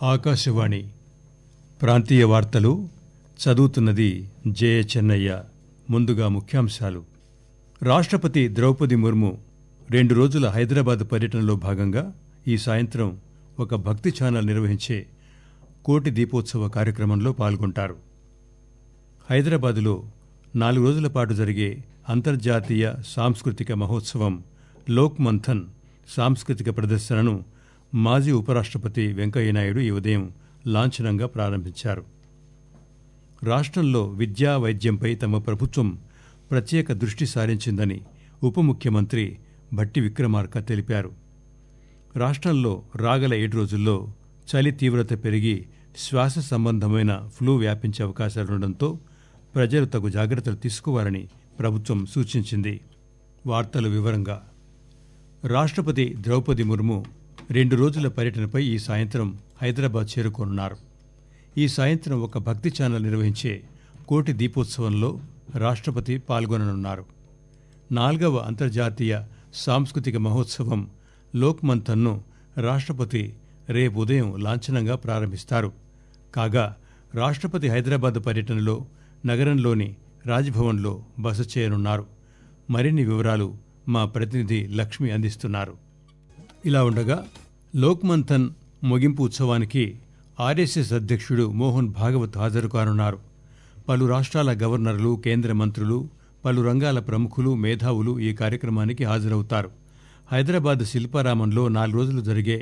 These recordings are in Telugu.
ఆకాశవాణి ప్రాంతీయ వార్తలు చదువుతున్నది జయ చెన్నయ్య ముందుగా ముఖ్యాంశాలు రాష్ట్రపతి ద్రౌపది ముర్ము రెండు రోజుల హైదరాబాద్ పర్యటనలో భాగంగా ఈ సాయంత్రం ఒక భక్తి ఛానల్ నిర్వహించే కోటి దీపోత్సవ కార్యక్రమంలో పాల్గొంటారు హైదరాబాదులో నాలుగు రోజుల పాటు జరిగే అంతర్జాతీయ సాంస్కృతిక మహోత్సవం లోక్ మంథన్ సాంస్కృతిక ప్రదర్శనను మాజీ ఉపరాష్ట్రపతి వెంకయ్యనాయుడు ఈ ఉదయం లాంఛనంగా ప్రారంభించారు రాష్ట్రంలో విద్యా వైద్యంపై తమ ప్రభుత్వం ప్రత్యేక దృష్టి సారించిందని ఉప ముఖ్యమంత్రి భట్టి విక్రమార్క తెలిపారు రాష్ట్రంలో రాగల ఏడు రోజుల్లో చలి తీవ్రత పెరిగి శ్వాస సంబంధమైన ఫ్లూ వ్యాపించే అవకాశాలుండటంతో ప్రజలు తగు జాగ్రత్తలు తీసుకోవాలని ప్రభుత్వం సూచించింది వార్తల వివరంగా రాష్ట్రపతి ద్రౌపది ముర్ము రెండు రోజుల పర్యటనపై ఈ సాయంత్రం హైదరాబాద్ చేరుకోనున్నారు ఈ సాయంత్రం ఒక భక్తి ఛానల్ నిర్వహించే కోటి దీపోత్సవంలో రాష్ట్రపతి పాల్గొననున్నారు నాల్గవ అంతర్జాతీయ సాంస్కృతిక మహోత్సవం లోక్ మంథన్ను రాష్ట్రపతి రేపు ఉదయం లాంఛనంగా ప్రారంభిస్తారు కాగా రాష్ట్రపతి హైదరాబాద్ పర్యటనలో నగరంలోని రాజ్భవన్లో బస చేయనున్నారు మరిన్ని వివరాలు మా ప్రతినిధి లక్ష్మి అందిస్తున్నారు ఇలా ఉండగా లోక్ మంథన్ ముగింపు ఉత్సవానికి ఆర్ఎస్ఎస్ అధ్యక్షుడు మోహన్ భాగవత్ హాజరు కానున్నారు పలు రాష్ట్రాల గవర్నర్లు కేంద్ర మంత్రులు పలు రంగాల ప్రముఖులు మేధావులు ఈ కార్యక్రమానికి హాజరవుతారు హైదరాబాద్ శిల్పారామంలో నాలుగు రోజులు జరిగే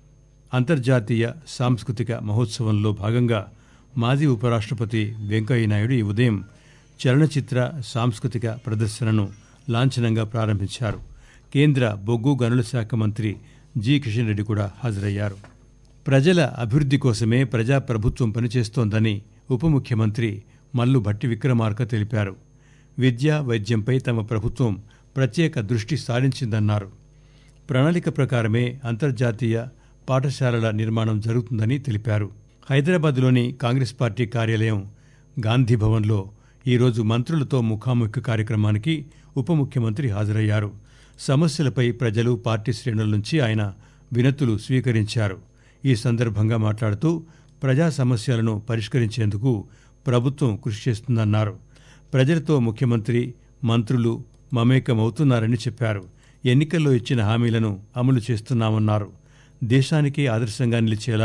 అంతర్జాతీయ సాంస్కృతిక మహోత్సవంలో భాగంగా మాజీ ఉపరాష్ట్రపతి వెంకయ్యనాయుడు ఈ ఉదయం చలనచిత్ర సాంస్కృతిక ప్రదర్శనను లాంఛనంగా ప్రారంభించారు కేంద్ర బొగ్గు గనుల శాఖ మంత్రి జి కిషన్ రెడ్డి కూడా హాజరయ్యారు ప్రజల అభివృద్ధి కోసమే ప్రజాప్రభుత్వం పనిచేస్తోందని ఉప ముఖ్యమంత్రి మల్లు భట్టి విక్రమార్క తెలిపారు విద్య వైద్యంపై తమ ప్రభుత్వం ప్రత్యేక దృష్టి సారించిందన్నారు ప్రణాళిక ప్రకారమే అంతర్జాతీయ పాఠశాలల నిర్మాణం జరుగుతుందని తెలిపారు హైదరాబాద్లోని కాంగ్రెస్ పార్టీ కార్యాలయం గాంధీ భవన్లో ఈరోజు మంత్రులతో ముఖాముఖి కార్యక్రమానికి ఉప ముఖ్యమంత్రి హాజరయ్యారు సమస్యలపై ప్రజలు పార్టీ శ్రేణుల నుంచి ఆయన వినతులు స్వీకరించారు ఈ సందర్భంగా మాట్లాడుతూ ప్రజా సమస్యలను పరిష్కరించేందుకు ప్రభుత్వం కృషి చేస్తుందన్నారు ప్రజలతో ముఖ్యమంత్రి మంత్రులు మమేకమవుతున్నారని చెప్పారు ఎన్నికల్లో ఇచ్చిన హామీలను అమలు చేస్తున్నామన్నారు దేశానికే ఆదర్శంగా నిలిచేలా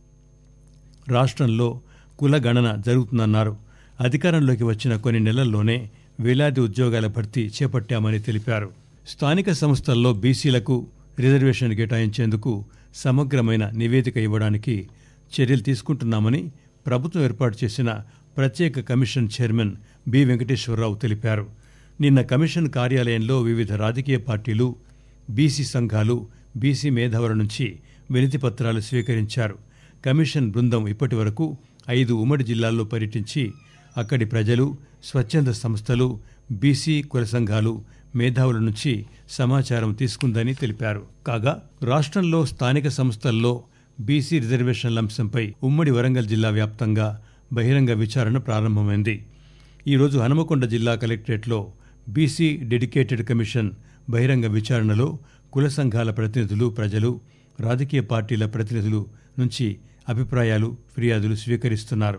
రాష్ట్రంలో కుల గణన జరుగుతుందన్నారు అధికారంలోకి వచ్చిన కొన్ని నెలల్లోనే వేలాది ఉద్యోగాల భర్తీ చేపట్టామని తెలిపారు స్థానిక సంస్థల్లో బీసీలకు రిజర్వేషన్ కేటాయించేందుకు సమగ్రమైన నివేదిక ఇవ్వడానికి చర్యలు తీసుకుంటున్నామని ప్రభుత్వం ఏర్పాటు చేసిన ప్రత్యేక కమిషన్ చైర్మన్ బి వెంకటేశ్వరరావు తెలిపారు నిన్న కమిషన్ కార్యాలయంలో వివిధ రాజకీయ పార్టీలు బీసీ సంఘాలు బీసీ మేధావుల నుంచి వినతి పత్రాలు స్వీకరించారు కమిషన్ బృందం ఇప్పటి వరకు ఐదు ఉమ్మడి జిల్లాల్లో పర్యటించి అక్కడి ప్రజలు స్వచ్ఛంద సంస్థలు బీసీ కుల సంఘాలు మేధావుల నుంచి సమాచారం తీసుకుందని తెలిపారు కాగా రాష్ట్రంలో స్థానిక సంస్థల్లో బీసీ రిజర్వేషన్ల అంశంపై ఉమ్మడి వరంగల్ జిల్లా వ్యాప్తంగా బహిరంగ విచారణ ప్రారంభమైంది ఈరోజు హనుమకొండ జిల్లా కలెక్టరేట్లో బీసీ డెడికేటెడ్ కమిషన్ బహిరంగ విచారణలో కుల సంఘాల ప్రతినిధులు ప్రజలు రాజకీయ పార్టీల ప్రతినిధులు నుంచి అభిప్రాయాలు ఫిర్యాదులు స్వీకరిస్తున్నారు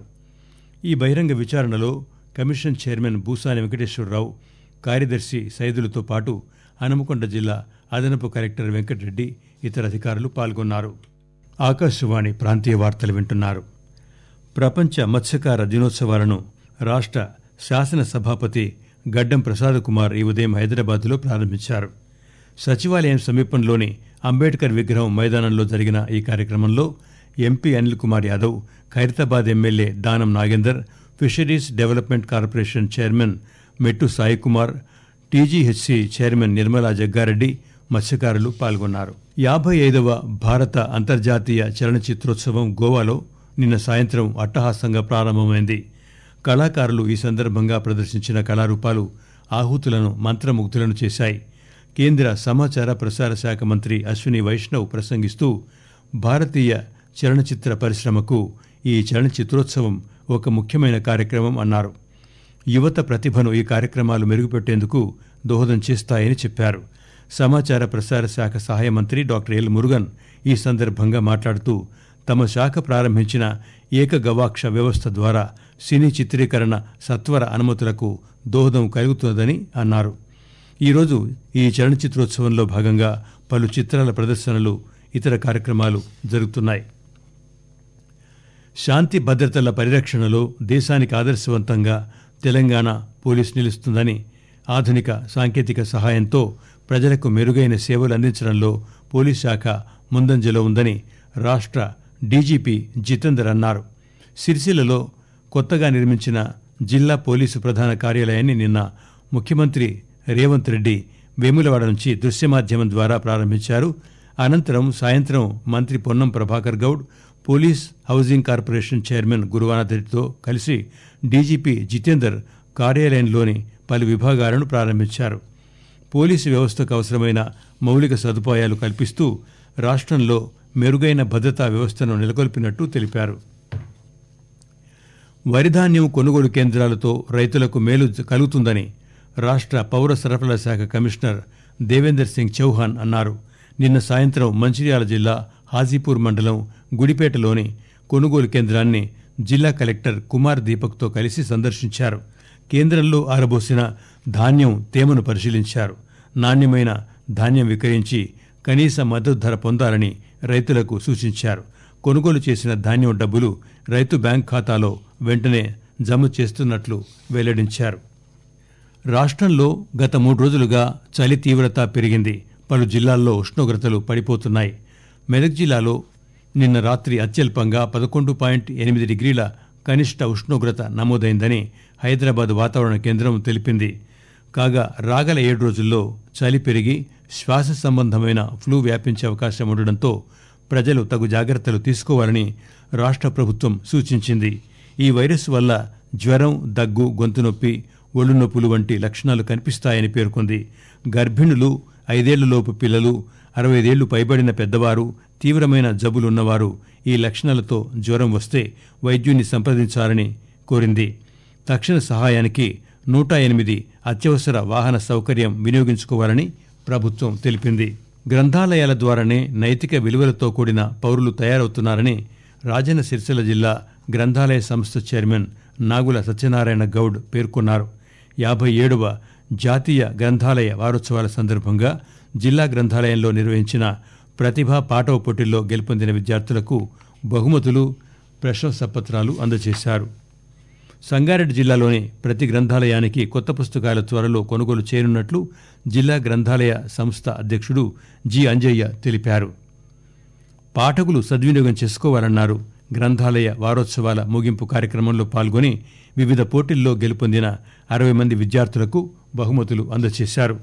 ఈ బహిరంగ విచారణలో కమిషన్ చైర్మన్ భూసాని వెంకటేశ్వరరావు కార్యదర్శి సైదులతో పాటు హనుమకొండ జిల్లా అదనపు కలెక్టర్ వెంకటరెడ్డి ఇతర అధికారులు పాల్గొన్నారు ఆకాశవాణి ప్రాంతీయ వార్తలు వింటున్నారు ప్రపంచ మత్స్యకార దినోత్సవాలను రాష్ట్ర శాసన సభాపతి గడ్డం ప్రసాద్ కుమార్ ఈ ఉదయం హైదరాబాద్లో ప్రారంభించారు సచివాలయం సమీపంలోని అంబేద్కర్ విగ్రహం మైదానంలో జరిగిన ఈ కార్యక్రమంలో MP Anil Kumar Yadav Khairatabad MLA Danam Nagender fisheries development corporation chairman Mettu Sai Kumar TGHC chairman Nirmala Jaggareddy మత్స్యకారులు పాల్గొన్నారు యాభై ఐదవ భారత అంతర్జాతీయ చలనచిత్రోత్సవం గోవాలో నిన్న సాయంత్రం అట్టహాసంగా ప్రారంభమైంది కళాకారులు ఈ సందర్భంగా ప్రదర్శించిన కళారూపాలు ఆహుతులను మంత్రముగ్ధులను చేశాయి కేంద్ర సమాచార ప్రసార శాఖ మంత్రి అశ్విని వైష్ణవ్ ప్రసంగిస్తూ భారతీయ చలనచిత్ర పరిశ్రమకు ఈ చలనచిత్రోత్సవం ఒక ముఖ్యమైన కార్యక్రమం అన్నారు యువత ప్రతిభను ఈ కార్యక్రమాలు మెరుగుపెట్టేందుకు దోహదం చేస్తాయని చెప్పారు సమాచార ప్రసార శాఖ సహాయ మంత్రి డాక్టర్ ఎల్ మురుగన్ ఈ సందర్భంగా మాట్లాడుతూ తమ శాఖ ప్రారంభించిన ఏకగవాక్ష వ్యవస్థ ద్వారా సినీ చిత్రీకరణ సత్వర అనుమతులకు దోహదం కలుగుతున్నదని అన్నారు ఈరోజు ఈ చలనచిత్రోత్సవంలో భాగంగా పలు చిత్రాల ప్రదర్శనలు ఇతర కార్యక్రమాలు జరుగుతున్నాయి శాంతి భద్రతల పరిరక్షణలో దేశానికి ఆదర్శవంతంగా తెలంగాణ పోలీస్ నిలుస్తుందని ఆధునిక సాంకేతిక సహాయంతో ప్రజలకు మెరుగైన సేవలు అందించడంలో పోలీస్ శాఖ ముందంజలో ఉందని రాష్ట్ర డీజీపీ జితేందర్ అన్నారు సిరిసిల్లలో కొత్తగా నిర్మించిన జిల్లా పోలీసు ప్రధాన కార్యాలయాన్ని నిన్న ముఖ్యమంత్రి రేవంత్ రెడ్డి వేములవాడ నుంచి దృశ్య మాధ్యమం ద్వారా ప్రారంభించారు అనంతరం సాయంత్రం మంత్రి Ponnam Prabhakar Goud police housing corporation chairman Guruvanath రెడ్డితో కలిసి డీజీపీ జితేందర్ కార్యాలయంలోని పలు విభాగాలను ప్రారంభించారు పోలీసు వ్యవస్థకు అవసరమైన మౌలిక సదుపాయాలు కల్పిస్తూ రాష్ట్రంలో మెరుగైన భద్రతా వ్యవస్థను నెలకొల్పినట్టు తెలిపారు వరిధాన్యం కొనుగోలు కేంద్రాలతో రైతులకు మేలు జ- కలుగుతుందని రాష్ట్ర పౌర సరఫరాల శాఖ కమిషనర్ దేవేందర్ సింగ్ చౌహాన్ అన్నారు నిన్న సాయంత్రం మంచిర్యాల జిల్లా హాజీపూర్ మండలం గుడిపేటలోని కొనుగోలు కేంద్రాన్ని జిల్లా కలెక్టర్ కుమార్ దీపక్తో కలిసి సందర్శించారు కేంద్రంలో ఆరబోసిన ధాన్యం తేమను పరిశీలించారు నాణ్యమైన ధాన్యం విక్రయించి కనీస మద్దతు ధర పొందాలని రైతులకు సూచించారు కొనుగోలు చేసిన ధాన్యం డబ్బులు రైతు బ్యాంక్ ఖాతాలో వెంటనే జమ చేస్తున్నట్లు వెల్లడించారు రాష్ట్రంలో గత మూడు రోజులుగా చలి తీవ్రత పెరిగింది పలు జిల్లాల్లో ఉష్ణోగ్రతలు పడిపోతున్నాయి మెదక్ జిల్లాలో నిన్న రాత్రి అత్యల్పంగా పదకొండు పాయింట్ ఎనిమిది డిగ్రీల కనిష్ట ఉష్ణోగ్రత నమోదైందని హైదరాబాద్ వాతావరణ కేంద్రం తెలిపింది కాగా రాగల ఏడు రోజుల్లో చలి పెరిగి శ్వాస సంబంధమైన ఫ్లూ వ్యాపించే అవకాశం ఉండడంతో ప్రజలు తగు జాగ్రత్తలు తీసుకోవాలని రాష్ట్ర ప్రభుత్వం సూచించింది ఈ వైరస్ వల్ల జ్వరం దగ్గు గొంతు నొప్పి ఒళ్ళు నొప్పులు వంటి లక్షణాలు కనిపిస్తాయని పేర్కొంది గర్భిణులు ఐదేళ్లలోపు పిల్లలు అరవైదేళ్లు పైబడిన పెద్దవారు తీవ్రమైన జబ్బులున్నవారు ఈ లక్షణాలతో జ్వరం వస్తే వైద్యుని సంప్రదించాలని కోరింది తక్షణ సహాయానికి నూట ఎనిమిది అత్యవసర వాహన సౌకర్యం వినియోగించుకోవాలని ప్రభుత్వం తెలిపింది గ్రంథాలయాల ద్వారానే నైతిక విలువలతో కూడిన పౌరులు తయారవుతున్నారని రాజన్న సిరిసిల్ల జిల్లా గ్రంథాలయ సంస్థ చైర్మన్ నాగుల సత్యనారాయణ గౌడ్ పేర్కొన్నారు యాభై ఏడవ జాతీయ గ్రంథాలయ వారోత్సవాల సందర్భంగా జిల్లా గ్రంథాలయంలో నిర్వహించిన ప్రతిభా పాఠవ పోటీల్లో గెలుపొందిన విద్యార్థులకు బహుమతులు ప్రశంసా పత్రాలు అందజేశారు సంగారెడ్డి జిల్లాలోని ప్రతి గ్రంథాలయానికి కొత్త పుస్తకాల త్వరలో కొనుగోలు చేయనున్నట్లు జిల్లా గ్రంథాలయ సంస్థ అధ్యక్షుడు జి అంజయ్య తెలిపారు పాఠకులు సద్వినియోగం చేసుకోవాలన్నారు గ్రంథాలయ వారోత్సవాల ముగింపు కార్యక్రమంలో పాల్గొని వివిధ పోటీల్లో గెలుపొందిన అరవై మంది విద్యార్థులకు బహుమతులు అందజేశారు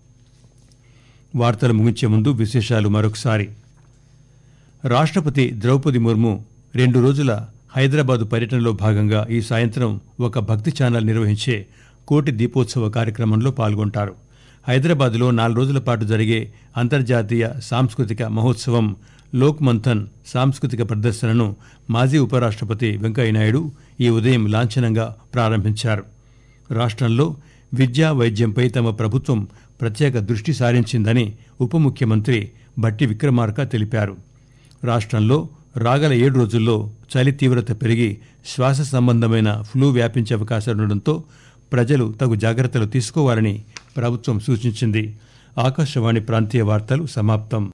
వార్తలు ముగించే ముందు విశేషాలు మరొకసారి రాష్ట్రపతి ద్రౌపది ముర్ము రెండు రోజుల హైదరాబాదు పర్యటనలో భాగంగా ఈ సాయంత్రం ఒక భక్తి ఛానల్ నిర్వహించే కోటి దీపోత్సవ కార్యక్రమంలో పాల్గొంటారు హైదరాబాద్లో నాలుగు రోజుల పాటు జరిగే అంతర్జాతీయ సాంస్కృతిక మహోత్సవం లోక్ మంథన్ సాంస్కృతిక ప్రదర్శనను మాజీ ఉపరాష్ట్రపతి వెంకయ్యనాయుడు ఈ ఉదయం లాంఛనంగా ప్రారంభించారు రాష్ట్రంలో విద్యా వైద్యంపై తమ ప్రభుత్వం ప్రత్యేక దృష్టి సారించిందని ఉప ముఖ్యమంత్రి భట్టి విక్రమార్క తెలిపారు రాష్ట్రంలో రాగల ఏడు రోజుల్లో చలి తీవ్రత పెరిగి శ్వాస సంబంధమైన ఫ్లూ వ్యాపించే అవకాశాలుండడంతో ప్రజలు తగు జాగ్రత్తలు తీసుకోవాలని ప్రభుత్వం సూచించింది ఆకాశవాణి ప్రాంతీయ వార్తలు సమాప్తం